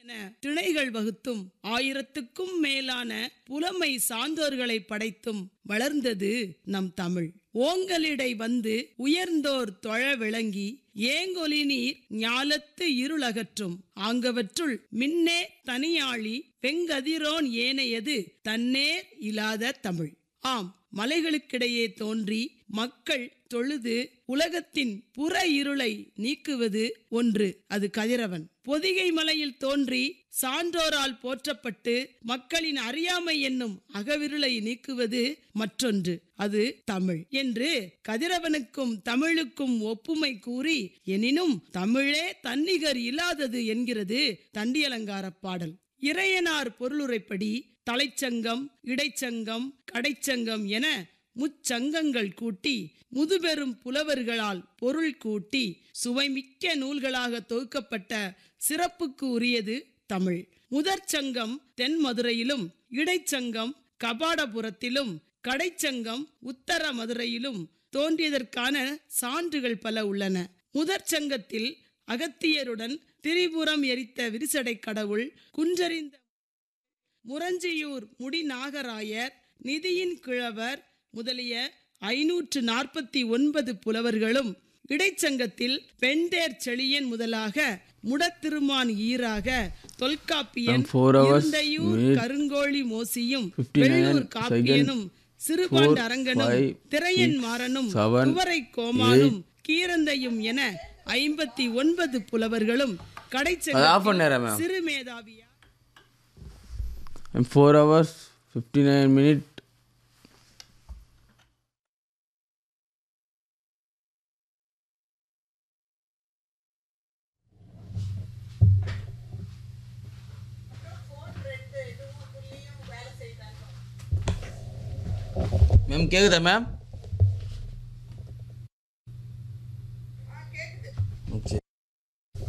என திணைகள் வகுத்தும் ஆயிரத்துக்கும் மேலான புலமை சான்றோர்களை படைத்தும் வளர்ந்தது நம் தமிழ் ஓங்கலிடை வந்து உயர்ந்தோர் தொழ விளங்கி ஏங்கொலி நீர் ஞாலத்து இருளகற்றும் ஆங்கவற்றுள் மின்னே தனியாழி வெங்கதிரோன் ஏனையது தன்னேர் இலாத தமிழ் ஆம் மலைகளுக்கிடையே தோன்றி மக்கள் தொழுது உலகத்தின் புற இருளை நீக்குவது ஒன்று அது கதிரவன் பொதிகை மலையில் தோன்றி சான்றோரால் போற்றப்பட்டு மக்களின் அறியாமை என்னும் அகவிருளை நீக்குவது மற்றொன்று அது தமிழ் என்று கதிரவனுக்கும் தமிழுக்கும் ஒப்புமை கூறி எனினும் தமிழே தன்னிகர் இல்லாதது என்கிறது தண்டியலங்கார பாடல் இறையனார் பொருளுரைப்படி தலைச்சங்கம் இடைச்சங்கம் கடைச்சங்கம் என முச்சங்கங்கள் கூட்டி முதுபெரும் புலவர்களால் பொருள் கூட்டி சுவைமிக்க நூல்களாக தொகுக்கப்பட்ட சிறப்புக்கு உரியது தமிழ் முதற்சங்கம் தென் மதுரையிலும் இடைச்சங்கம் கபாடபுரத்திலும் கடைச்சங்கம் உத்தர மதுரையிலும் தோன்றியதற்கான சான்றுகள் பல உள்ளன முதற்சங்கத்தில் அகத்தியருடன் திரிபுரம் எரித்த விரிசடை கடவுள் குன்றறிந்த முரஞ்சியூர் முடிநாகராயர் நிதியின் கிழவர் முதலிய ஐநூற்று நாற்பத்தி ஒன்பது புலவர்களும் இடைச்சங்கத்தில் பெண்டேர் செழியன் முதலாக முடத்திருமான் ஈராக Tholkappiyan And four hours, Irunthaiyur minute கருங்கோழி மோசியும் 59 வெள்ளூர் காப்பியனும் சிறுபாண்டு அரங்கனும் five, திரையன் six, மாறனும் seven, துவரை கோமானும் கீரந்தையும் என ஐம்பத்தி ஒன்பது புலவர்களும் அது ஆஃப் கடைச்சங்க பண்ணேன் மேம் சிறுமேதாவியா four hours fifty nine minute ma'am கேக்குதா மேம் ஓகே